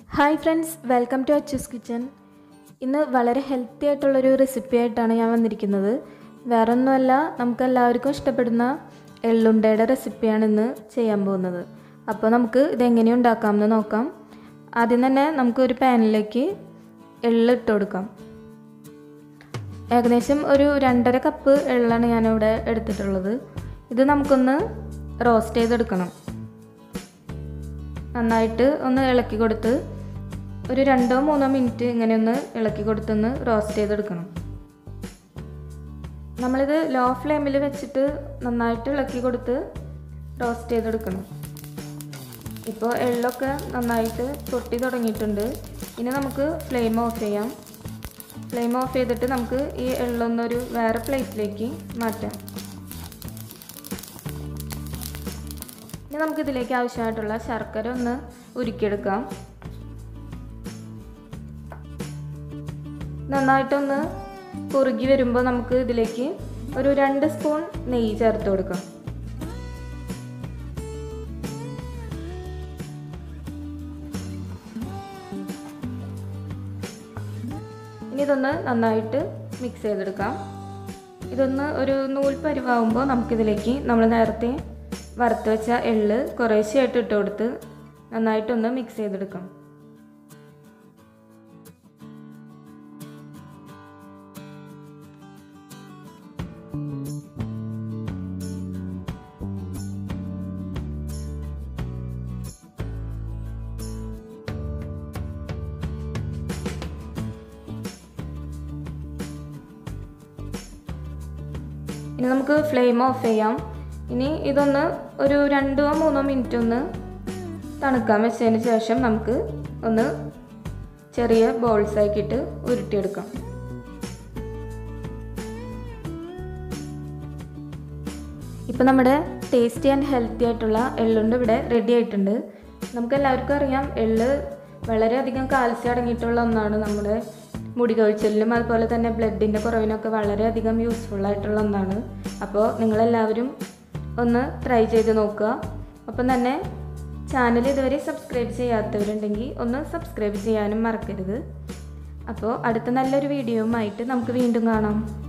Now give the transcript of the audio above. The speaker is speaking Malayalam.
hi friends welcome to Achus kitchen ഇന്ന് വളരെ ഹെൽത്തി ആയിട്ടുള്ളൊരു റെസിപ്പി ആയിട്ടാണ് ഞാൻ വന്നിരിക്കുന്നത് വേറെ ഒന്നുമല്ല നമുക്ക് എല്ലാവർക്കും ഇഷ്ടപ്പെടുന്ന എള്ളുണ്ടയുടെ റെസിപ്പിയാണ് ഇന്ന് ചെയ്യാൻ പോകുന്നത് അപ്പോൾ നമുക്ക് ഇതെങ്ങനെ ഉണ്ടാക്കാമെന്ന് നോക്കാം ആദ്യം തന്നെ നമുക്ക് ഒരു പാനിലേക്ക് എള്ള് ഇട്ട് കൊടുക്കാം ഏകദേശം ഒരു രണ്ടര കപ്പ് എള്ളാണ് ഞാനിവിടെ എടുത്തിട്ടുള്ളത് ഇത് നമുക്കൊന്ന് റോസ്റ്റ് ചെയ്തെടുക്കണം നന്നായിട്ട് ഒന്ന് ഇളക്കി കൊടുത്ത് ഒരു രണ്ടോ മൂന്നോ മിനിറ്റ് ഇങ്ങനെ ഒന്ന് ഇളക്കി കൊടുത്തൊന്ന് റോസ്റ്റ് ചെയ്തെടുക്കണം നമ്മളിത് ലോ ഫ്ലെയിമിൽ വെച്ചിട്ട് നന്നായിട്ട് ഇളക്കി കൊടുത്ത് റോസ്റ്റ് ചെയ്തെടുക്കണം ഇപ്പോൾ എള്ളൊക്കെ നന്നായിട്ട് പൊട്ടി തുടങ്ങിയിട്ടുണ്ട് ഇനി നമുക്ക് ഫ്ലെയിം ഓഫ് ചെയ്യാം ഫ്ലെയിം ഓഫ് ചെയ്തിട്ട് നമുക്ക് ഈ എള്ളൊന്നൊരു വേറെ പ്ലേറ്റിലേക്ക് മാറ്റാം ഇനി നമുക്ക് ഇതിലേക്ക് ആവശ്യമായിട്ടുള്ള ശർക്കര ഒന്ന് ഉരുക്കിയെടുക്കാം നന്നായിട്ടൊന്ന് കുറുകി വരുമ്പോൾ നമുക്ക് ഇതിലേക്ക് ഒരു രണ്ട് സ്പൂൺ നെയ്യ് ചേർത്ത് കൊടുക്കാം ഇനി ഇതൊന്ന് നന്നായിട്ട് മിക്സ് ചെയ്തെടുക്കാം ഇതൊന്ന് ഒരു നൂൽ പരിവാകുമ്പോൾ നമുക്കിതിലേക്ക് നമ്മൾ നേരത്തെ വറുത്ത് വെച്ച എള്ള് കുറേശ്ശെയായിട്ട് ഇട്ട് കൊടുത്ത് നന്നായിട്ടൊന്ന് മിക്സ് ചെയ്തെടുക്കാം ഇനി നമുക്ക് ഫ്ലെയിം ഓഫ് ചെയ്യാം ഇനി ഇതൊന്ന് ഒരു രണ്ടോ മൂന്നോ മിനിറ്റ് ഒന്ന് തണുക്കാൻ വെച്ചതിന് ശേഷം നമുക്ക് ഒന്ന് ചെറിയ ബോൾസ് ആക്കിയിട്ട് ഉരുട്ടിയെടുക്കാം ഇപ്പം നമ്മുടെ ടേസ്റ്റി ആൻഡ് ഹെൽത്തി ആയിട്ടുള്ള എള്ളുണ്ട് ഇവിടെ റെഡി ആയിട്ടുണ്ട് നമുക്ക് എല്ലാവർക്കും അറിയാം എള്ള് വളരെയധികം കാൽസ്യം അടങ്ങിയിട്ടുള്ള ഒന്നാണ് നമ്മുടെ മുടി കൊഴിച്ചിലിനും അതുപോലെ തന്നെ ബ്ലഡിൻ്റെ കുറവിനൊക്കെ വളരെയധികം യൂസ്ഫുൾ ആയിട്ടുള്ള ഒന്നാണ് അപ്പോൾ നിങ്ങളെല്ലാവരും ഒന്ന് ട്രൈ ചെയ്ത് നോക്കുക ഒപ്പം തന്നെ ചാനൽ ഇതുവരെ സബ്സ്ക്രൈബ് ചെയ്യാത്തവരുണ്ടെങ്കിൽ ഒന്ന് സബ്സ്ക്രൈബ് ചെയ്യാനും മറക്കരുത് അപ്പോൾ അടുത്ത നല്ലൊരു വീഡിയോയുമായിട്ട് നമുക്ക് വീണ്ടും കാണാം